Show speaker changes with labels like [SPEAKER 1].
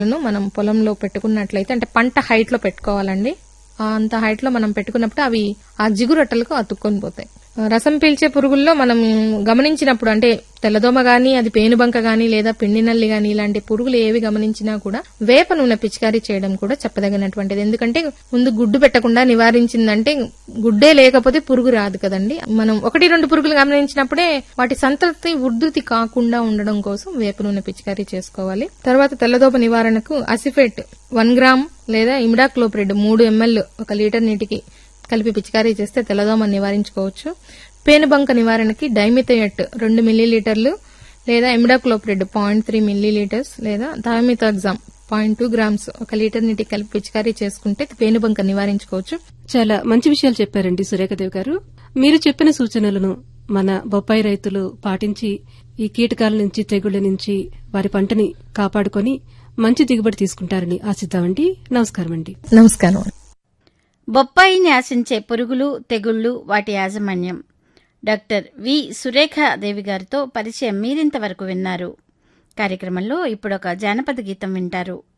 [SPEAKER 1] మనం పొలంలో పెట్టుకున్నట్లయితే అంటే పంట హైట్ లో పెట్టుకోవాలండి ఆ అంత హైట్ లో మనం పెట్టుకున్నప్పుడు అవి ఆ జిగురొట్టలకు అతుక్కొని పోతాయి ఆ రసం పీల్చే పురుగుల్లో మనం గమనించినప్పుడు అంటే తెల్లదోమ గాని అది పేనుబంక గాని లేదా పిండి నల్లి గాని ఇలాంటి పురుగులు ఏవి గమనించినా కూడా వేప నూనె పిచికారీ చేయడం కూడా చెప్పదగినటువంటిది ఎందుకంటే ముందు గుడ్డు పెట్టకుండా నివారించిందంటే గుడ్డే లేకపోతే పురుగు రాదు కదండి మనం ఒకటి రెండు పురుగులు గమనించినప్పుడే వాటి సంతతి ఉద్ధృతి కాకుండా ఉండడం కోసం వేప నూనె పిచికారీ చేసుకోవాలి తర్వాత తెల్లదోమ నివారణకు అసిఫేట్ వన్ గ్రామ్ లేదా ఇమిడాక్లోప్రిడ్ మూడు ఎంఎల్ ఒక లీటర్ నీటికి కలిపి పిచికారీ చేస్తే తెల్లదోమ నివారించుకోవచ్చు పేనుబంక నివారణకి డైమిథయట్ రెండు మిల్లీలీటర్లు లేదా ఇమిడాక్లోప్రిడ్ పాయింట్ త్రీ మిల్లీలీటర్స్ లేదా థామిథాగ్జామ్ పాయింట్ టూ గ్రామ్స్ ఒక లీటర్ నీటికి కలిపి పిచికారీ చేసుకుంటే పేనుబంక నివారించుకోవచ్చు
[SPEAKER 2] చాలా మంచి విషయాలు చెప్పారండి సురేఖదేవి గారు మీరు చెప్పిన సూచనలను మన బొప్పాయి రైతులు పాటించి ఈ కీటకాల నుంచి తెగుళ్ల నుంచి వారి పంటని కాపాడుకొని మంచి దిగుబడి తీసుకుంటారని ఆశిద్దామండి నమస్కారం అండి
[SPEAKER 1] నమస్కారం
[SPEAKER 3] బొప్పాయిని ఆశించే పురుగులు తెగుళ్లు వాటి యాజమాన్యం డాక్టర్ వి సురేఖాదేవి గారితో పరిచయం మీరింతవరకు విన్నారు కార్యక్రమంలో ఇప్పుడొక జానపద గీతం వింటారు